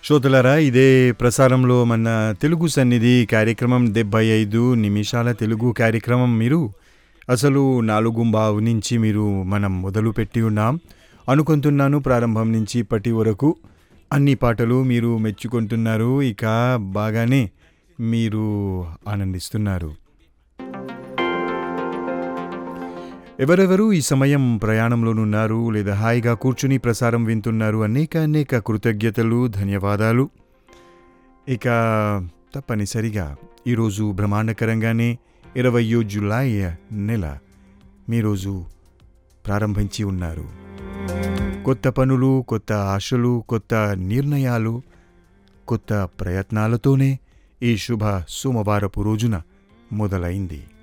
శ్రోతలారా ఇదే ప్రసారంలో మన తెలుగు సన్నిధి కార్యక్రమం డెబ్బై ఐదు నిమిషాల తెలుగు కార్యక్రమం మీరు అసలు నాలుగు బావు నుంచి మీరు మనం మొదలు పెట్టి ఉన్నాం అనుకుంటున్నాను ప్రారంభం నుంచి ఇప్పటి వరకు అన్ని పాటలు మీరు మెచ్చుకుంటున్నారు ఇక బాగానే మీరు ఆనందిస్తున్నారు ఎవరెవరు ఈ సమయం ప్రయాణంలోనున్నారు లేదా హాయిగా కూర్చుని ప్రసారం వింటున్నారు అనేక అనేక కృతజ్ఞతలు ధన్యవాదాలు ఇక తప్పనిసరిగా ఈరోజు బ్రహ్మాండకరంగానే ఇరవయో జులై నెల మీరోజు ప్రారంభించి ఉన్నారు కొత్త పనులు కొత్త ఆశలు కొత్త నిర్ణయాలు కొత్త ప్రయత్నాలతోనే ఈ శుభ సోమవారపు రోజున మొదలైంది